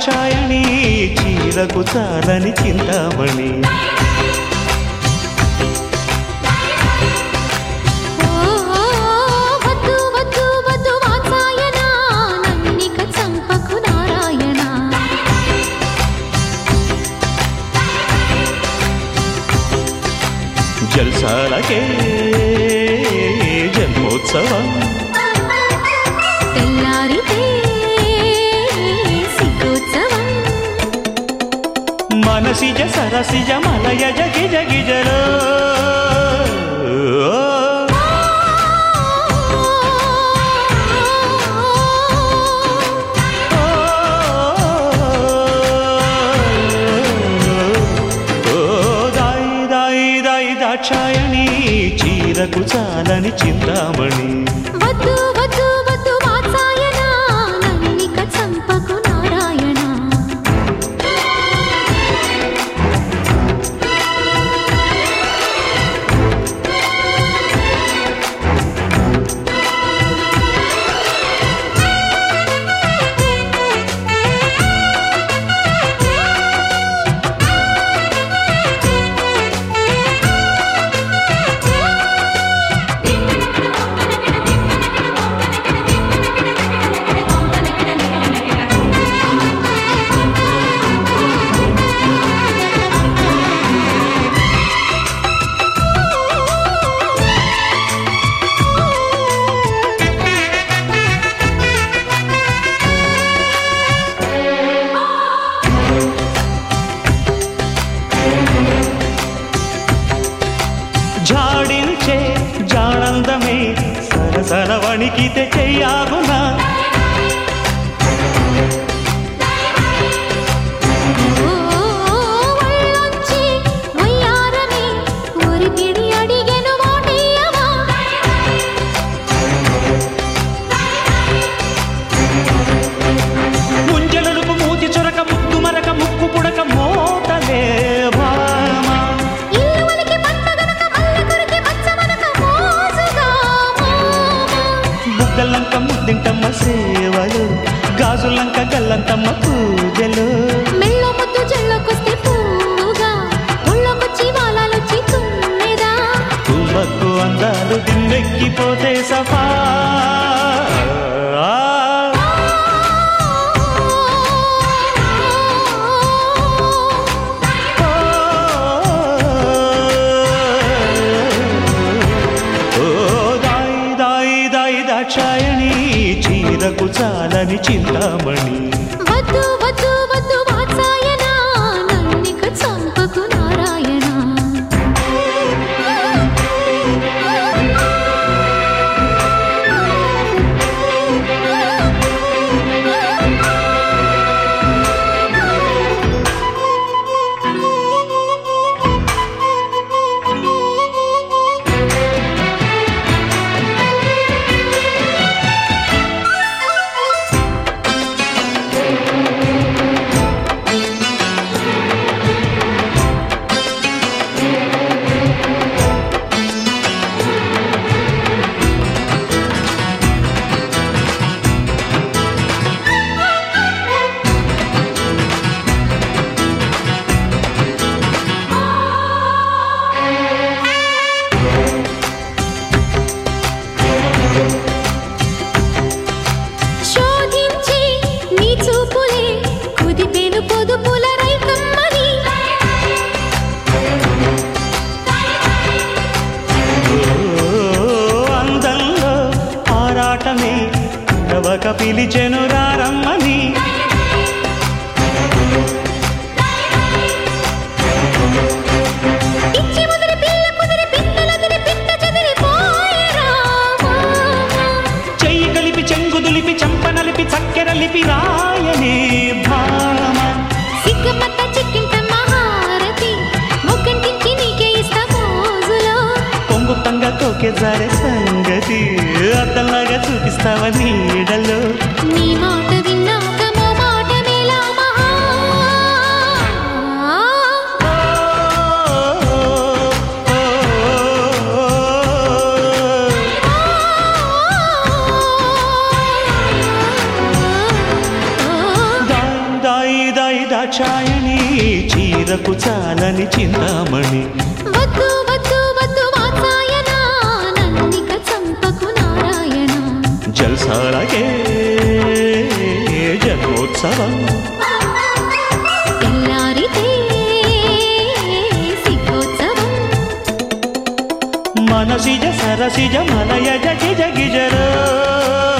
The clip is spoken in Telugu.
దాక్షాయణి చీరకు చాలని చింతామణి ఓ వద్దు వద్దు వద్దు వాత్సాయన నన్నిక చంపకు నారాయణ జల్సాలకే జన్మోత్సవం తెల్లారితే సిగ్గోత్సవం మనసిజ సరసిజ మలయజ గిజ గిజలో ఓ దాయి దాయి దాయి దాక్షాయణి చీరకు చాలని చింతామణి వద్దు వద్దు వద్దు వాత్సాయన నన్నిక చంపకు నారాయణ జాడించే జానందమే సరసర వణికితే చెయ్యాగునా ఓ ఒళ్ళొంచి వయ్యారమే ఒరిపిడి అడిగెను మోటియవా ముంజలుపు మూతి చొరక ముక్కు మరక ముక్కు పుడక మోతలే భామా ఇల్లువలికి పంటగనక మల్ల కొరికి మచ్చమనక మోసుగా మోమ బుగ్గలంక ముద్దింటమ్మ సేవలు గాజులంక గల్లంతమ్మ పూజలు మెళ్ళో ముద్దు జళ్ళకొస్తే పూగా ఒళ్ళొకొచ్చి వాలాలొచ్చి తుమ్మెదా తుమ్మకు అందాలు దిమ్మెక్కిపోతే సఫా ఓ దాయి దాయి దాయి దాక్షాయణి చీరకు చాలని చింతామణి వద్దు వద్దు వద్దు వాత్సాయన నన్నిక చంపకు నారాయణ చాలై దాక్షాయణి చీరకు చాలని చింతామణి వద్దు వద్దు వద్దు వాత్సాయన నన్నిక చంపకు నారాయణ జల్సాలకే జన్మోత్సవం తెల్లారితే సిద్ధోత్సవం మనసిజ సరసిజ మలయజ గిజ గిజరో